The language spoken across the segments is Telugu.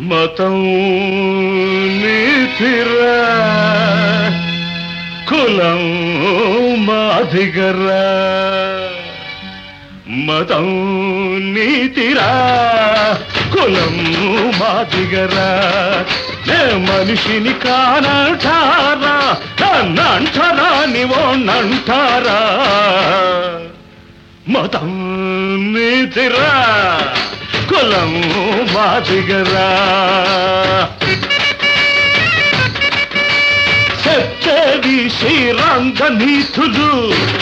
మతం నీతిరా కులం మాదిగరా మతం నీతిరా కులం మాదిగరా నే మనిషిని కానంటారా నన్నంటారా నీవోనంటారా మతం నీతిరా కులం మాదిగరా చెప్పేది శ్రీరంగ నీతులు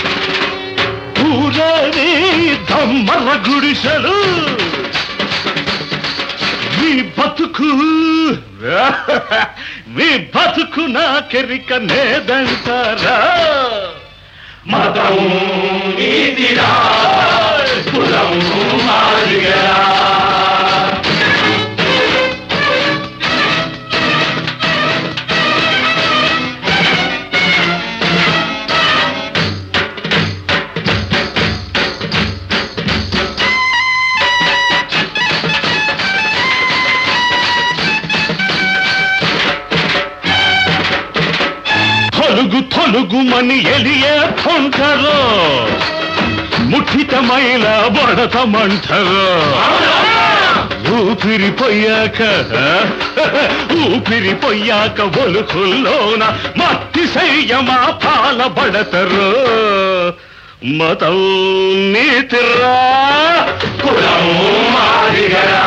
ఊరేది దమ్మర గుడిసెలు మీ బతుకు మీ బతుకు నాకెరిక నేదంటారా మతం నీతిరా కులం మాదిగరా తొలుగు తొలుగుమని ఎలియే పొంటారు ముఠితమైన బడతమంటారు ఊపిరిపోయాక ఊపిరిపోయాక ఒలుకుల్లోన మట్టి శయ్యమా పాలబడతరు మతం నీతిరా కులం మాదిగరా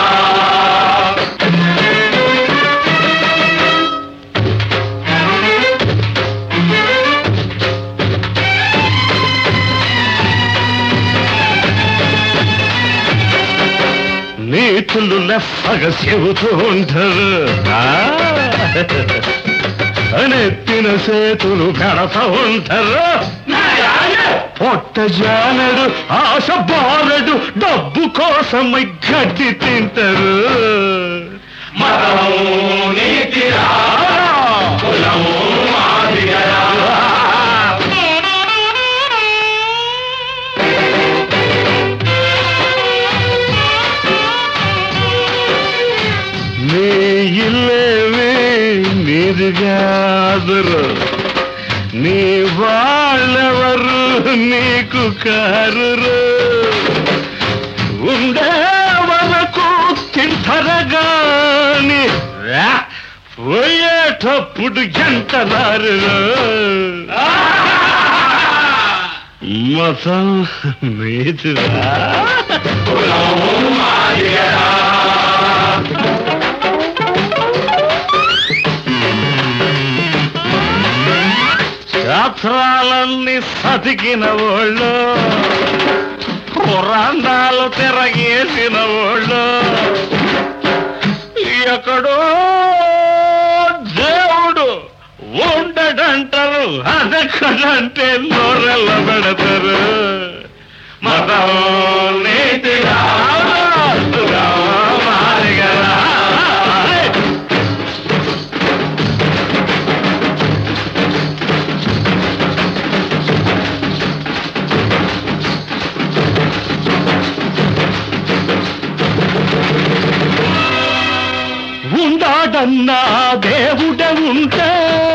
నీతులు లెఫగ చెబుతూ ఉంటారు ఆ? నెత్తిన చేతులు పెడతా ఉంటారు పొట్ట జానడు ఆశ బారడు డబ్బు కోసమై గడ్డి తింటారు నీ ఇల్లేవి నీది కాదురు నీ వాళ్ళెవరు నీకు కారురు ఉండే వరకు తింటరగాని రా, పోయేటప్పుడు ఎంటలారు మతం నీతిరా శాస్త్రాలన్నీ సతికిన వాళ్ళు పురాణాలు తిరగేసిన వాళ్ళు ఎక్కడో దేవుడు ఉండడంటారు అదెక్కడంటే నోరెల్ల పెడతారు మతం నీతిగా మారిగరా ఉండాడన్నా దేవుడ ఉంటే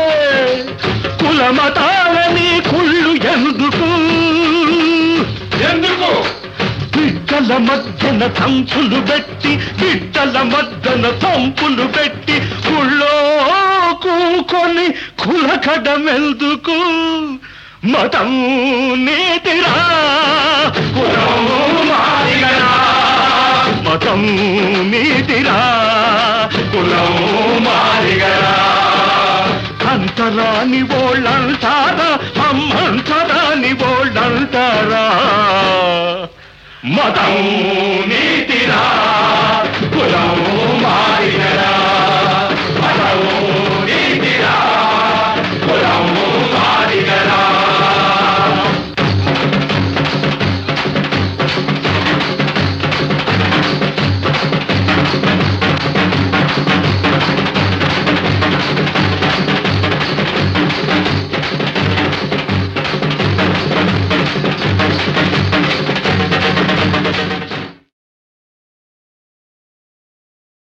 కులమతాలని కుళ్ళు ఎందుకు ఎందుకు బిడ్డల మధ్యన తంపులు పెట్టి బిడ్డల మధ్యన తంపులు పెట్టి కుళ్ళో కూకొని కులకడమెందుకు మతం నీతిరా కులం మాదిగరా మతం నీతిరా కులం మాదిగరా అంతరాని వాళ్ళంటారా అమ్మంతరాని వాళ్ళంటారా మతం నీతిరా